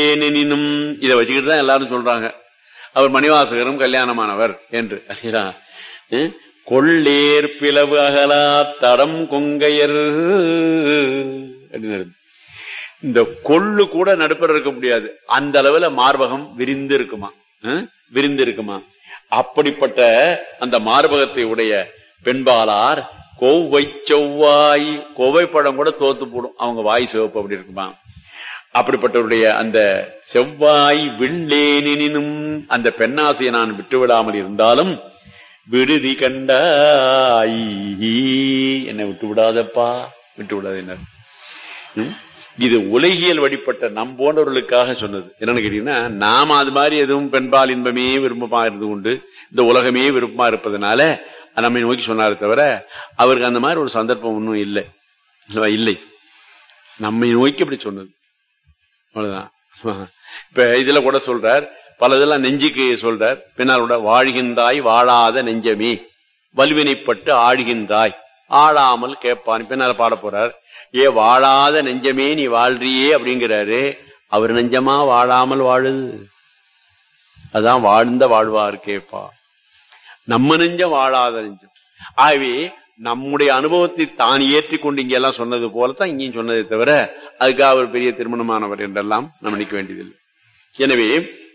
வில்லேனினும் இதை வச்சுக்கிட்டு தான் எல்லாரும் சொல்றாங்க அவர் மணிவாசகரும் கல்யாணமானவர் என்று அல்லையா? அஹ், கொள்ளேர் பிளவு அகலா தடம் கொங்கையர் அப்படின்னு இந்த கொள்ளு கூட நடுப்பர் இருக்க முடியாது அந்த அளவுல மார்பகம் விரிந்து இருக்குமா அஹ், விரிந்து இருக்குமா அப்படிப்பட்ட அந்த மார்பகத்தை உடைய பெண்பாளார் கோவை செவ்வாய் கோவை படம் கூட தோத்து போடும் அவங்க வாய் சிவப்பு அப்படி இருக்குமா அப்படிப்பட்டவருடைய அந்த செவ்வாய் வில்லேனினும் அந்த பெண்ணாசையை நான் விட்டு விடாமல் இருந்தாலும் விடுதி கண்டாய் என்னை விட்டு விடாதப்பா விட்டு விடாத என்ன ம்? இது உலகியல் வழிபட்ட நம் போன்றவர்களுக்காக சொன்னது என்னன்னு கேட்டீங்கன்னா நாம அது மாதிரி எதுவும் பெண்பால் இன்பமே விருப்பமா இருந்து கொண்டு இந்த உலகமே விருப்பமா இருப்பதனால நம்மை நோக்கி சொன்னாரே தவிர அவருக்கு அந்த மாதிரி ஒரு சந்தர்ப்பம் ஒன்றும் இல்லை இல்லவா? இல்லை நம்மை நோக்கி அப்படி சொன்னது அவ்வளவுதான் இப்ப இதுல கூட சொல்றார் பல இதெல்லாம் நெஞ்சுக்கு சொல்றார் பின்னால் கூட வாழ்கின்றாய் வாழாத நெஞ்சமே வல்வினைப்பட்டு ஆழ்கின்றாய் ஆளாமல் கேட்பான் பின்னால பாட போறார் ஏ வாழாத நெஞ்சமே நீ வாழ்றியே அப்படிங்கிறாரு அவர் நெஞ்சமா வாழாமல் வாழுது அதான் வாழ்ந்த வாழ்வார் கேப்பா நம்ம நெஞ்சம் வாழாத நெஞ்சம் ஆகவே நம்முடைய அனுபவத்தை தான் ஏற்றிக்கொண்டு இங்க எல்லாம் சொன்னது போலத்தான் இங்கேயும் சொன்னதை தவிர அதுக்காக அவர் பெரிய திருமணமானவர் என்றெல்லாம் நம்ம நினைக்க வேண்டியதில்லை எனவே